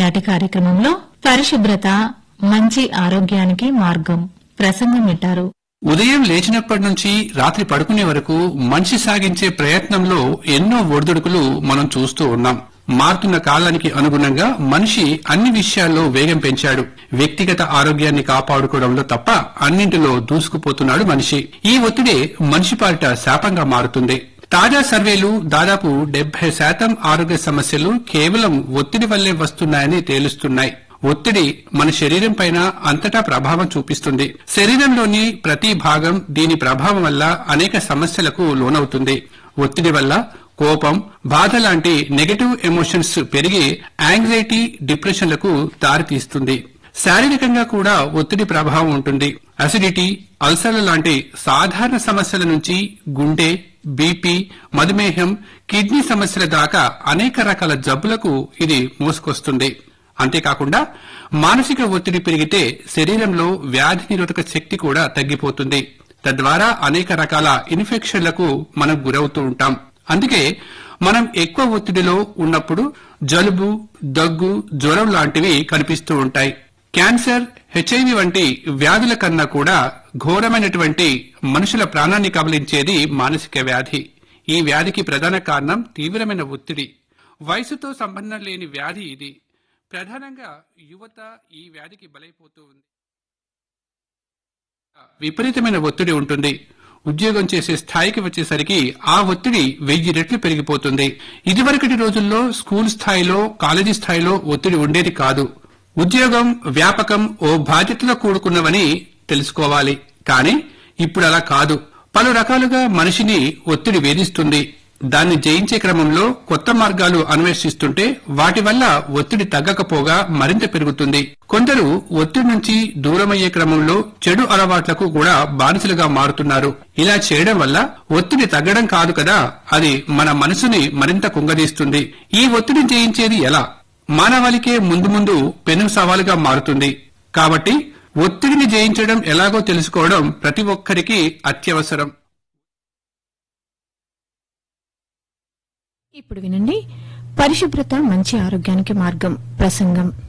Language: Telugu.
ఈనాటి కార్యక్రమంలో పరిశుభ్రత మంచి ఆరోగ్యానికి మార్గం ప్రసంగం వింటారు ఉదయం లేచినప్పటి నుంచి రాత్రి పడుకునే వరకు మనిషి సాగించే ప్రయత్నంలో ఎన్నో ఒడిదుడుకులు మనం చూస్తూ ఉన్నాం మారుతున్న కాలానికి అనుగుణంగా మనిషి అన్ని విషయాల్లో వేగం పెంచాడు వ్యక్తిగత ఆరోగ్యాన్ని కాపాడుకోవడంలో తప్ప అన్నింటిలో దూసుకుపోతున్నాడు మనిషి ఈ ఒత్తిడే మనిషి పాలిట శాపంగా మారుతుంది తాజా సర్వేలు దాదాపు డెబ్బై శాతం ఆరోగ్య సమస్యలు కేవలం ఒత్తిడి వల్లే వస్తున్నాయని తేలుస్తున్నాయి ఒత్తిడి మన శరీరం పైన అంతటా ప్రభావం చూపిస్తుంది శరీరంలోని ప్రతి భాగం దీని ప్రభావం వల్ల అనేక సమస్యలకు లోనవుతుంది ఒత్తిడి వల్ల కోపం బాధ లాంటి నెగటివ్ ఎమోషన్స్ పెరిగి యాంగ్జైటీ డిప్రెషన్లకు దారితీస్తుంది శారీరకంగా కూడా ఒత్తిడి ప్రభావం ఉంటుంది అసిడిటీ అల్సర్ల లాంటి సాధారణ సమస్యల నుంచి గుండె బీపీ మధుమేహం కిడ్నీ సమస్యల దాకా అనేక రకాల జబ్బులకు ఇది మోసుకొస్తుంది అంతేకాకుండా మానసిక ఒత్తిడి పెరిగితే శరీరంలో వ్యాధి నిరోధక శక్తి కూడా తగ్గిపోతుంది తద్వారా అనేక రకాల ఇన్ఫెక్షన్లకు మనం గురవుతూ ఉంటాం అందుకే మనం ఎక్కువ ఒత్తిడిలో ఉన్నప్పుడు జలుబు దగ్గు జ్వరం లాంటివి కనిపిస్తూ ఉంటాయి క్యాన్సర్ హెచ్ఐవి వంటి వ్యాధుల కన్నా కూడా ఘోరమైనటువంటి మనుషుల ప్రాణాన్ని కబలించేది మానసిక వ్యాధి ఈ వ్యాధికి ప్రధాన కారణం తీవ్రమైన ఒత్తిడి వయసుతో సంబంధం లేని వ్యాధి ఇది ప్రధానంగా యువత ఈ వ్యాధికి బలైపోతూ ఉంది విపరీతమైన ఒత్తిడి ఉంటుంది ఉద్యోగం చేసే స్థాయికి వచ్చేసరికి ఆ ఒత్తిడి వెయ్యి రెట్లు పెరిగిపోతుంది ఇదివరకటి రోజుల్లో స్కూల్ స్థాయిలో కాలేజీ స్థాయిలో ఒత్తిడి ఉండేది కాదు ఉద్యోగం వ్యాపకం ఓ బాధ్యతతో కూడుకున్నవని తెలుసుకోవాలి కానీ ఇప్పుడు అలా కాదు పలు రకాలుగా మనిషిని ఒత్తిడి వేధిస్తుంది దాన్ని జయించే క్రమంలో కొత్త మార్గాలు అన్వేషిస్తుంటే వాటి వల్ల ఒత్తిడి తగ్గకపోగా మరింత పెరుగుతుంది కొందరు ఒత్తిడి నుంచి దూరమయ్యే క్రమంలో చెడు అలవాట్లకు కూడా బానిసలుగా మారుతున్నారు ఇలా చేయడం వల్ల ఒత్తిడి తగ్గడం కాదు కదా అది మన మనసుని మరింత కుంగదీస్తుంది ఈ ఒత్తిడిని జయించేది ఎలా మానవాళికే ముందు ముందు పెను సవాలుగా మారుతుంది కాబట్టి ఒత్తిడిని జయించడం ఎలాగో తెలుసుకోవడం ప్రతి ఒక్కరికి అత్యవసరం ఇప్పుడు వినండి పరిశుభ్రత మంచి ఆరోగ్యానికి మార్గం ప్రసంగం